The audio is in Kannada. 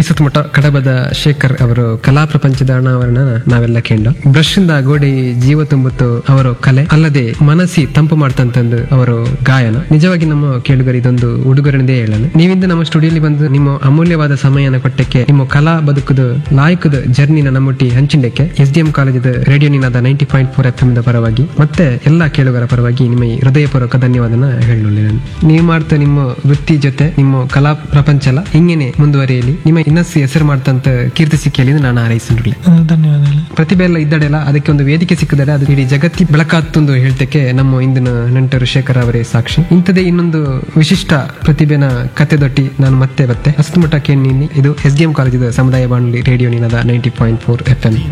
ಈ ಸುತ್ತಮುತ್ತ ಕಡಬದ ಶೇಖರ್ ಅವರು ಕಲಾ ಪ್ರಪಂಚದ ಅನಾವರಣ ನಾವೆಲ್ಲ ಕೇಂಡ ಬ್ರಷ್ ಇಂದ ಗೋಡಿ ಜೀವ ತುಂಬುತ್ತು ಅವರು ಕಲೆ ಅಲ್ಲದೆ ಮನಸ್ಸಿ ತಂಪು ಮಾಡ್ತಂತಂದು ಅವರು ಗಾಯನ ನಿಜವಾಗಿ ನಮ್ಮ ಕೇಳುಗರು ಇದೊಂದು ಉಡುಗೊರೆಂದೇ ಹೇಳಲು ನೀವಿಂದ ನಮ್ಮ ಸ್ಟುಡಿಯೋಲಿ ಬಂದು ನಿಮ್ಮ ಅಮೂಲ್ಯವಾದ ಸಮಯನ ಕೊಟ್ಟಕ್ಕೆ ನಿಮ್ಮ ಕಲಾ ಬದುಕುದ ಲಾಯಕದ ಜರ್ನಿನ ನಮ್ಮೊಟ್ಟಿ ಹಂಚಿಂಡಕ್ಕೆ ಎಸ್ ಡಿ ಎಂ ಕಾಲೇಜದ radio Ninada ninety point four F ದ ಪರವಾಗಿ ಮತ್ತೆ ಎಲ್ಲಾ ಕೇಳುಗರ ಪರವಾಗಿ ನಿಮ್ಮ ಈ ಹೃದಯಪೂರ್ವಕ ಧನ್ಯವಾದನ ಹೇಳಲಿ ನಾನು ನೀವು ಮಾಡ್ತಾ ನಿಮ್ಮ ವೃತ್ತಿ ಜೊತೆ ನಿಮ್ಮ ಕಲಾ ಪ್ರಪಂಚಲ ಹಿಂಗೇನೆ ಮುಂದುವರಿಯಲಿ ನಿಮ್ಮ ಇನ್ನಷ್ಟು ಹೆಸರು ಮಾಡ್ತಂತ ಕೀರ್ತಿ ಸಿಕ್ಕಿಯಲ್ಲಿ ನಾನು ಹಾರೈಸಿನ್ರಿ ಆ, ಧನ್ಯವಾದಗಳು ಪ್ರತಿಭೆ ಎಲ್ಲ ಇದ್ದಡೆಲ್ಲ ಅದಕ್ಕೆ ಒಂದು ವೇದಿಕೆ ಸಿಕ್ಕಿದರೆ ಅದು ಇಡೀ ಜಗತ್ತಿ ಬೆಳಕಾತ್ತೊಂದು ಹೇಳ್ತಕ್ಕೆ ನಮ್ಮ ಇಂದಿನ ನೆಂಟರು ಶೇಖರ್ ಅವರೇ ಸಾಕ್ಷಿ ಇಂಥದೇ ಇನ್ನೊಂದು ವಿಶಿಷ್ಟ ಪ್ರತಿಭೆನ ಕತೆದೊಟ್ಟಿ ನಾನು ಮತ್ತೆ ಬತ್ತೆ ಹಸ್ತಮಠ ಕೇಳಿ ಇದು ಎಸ್ ಡಿ ಎಂ ಕಾಲೇಜದ ಸಮುದಾಯ ಬಾನುಲಿ radio Ninada ninety point four F M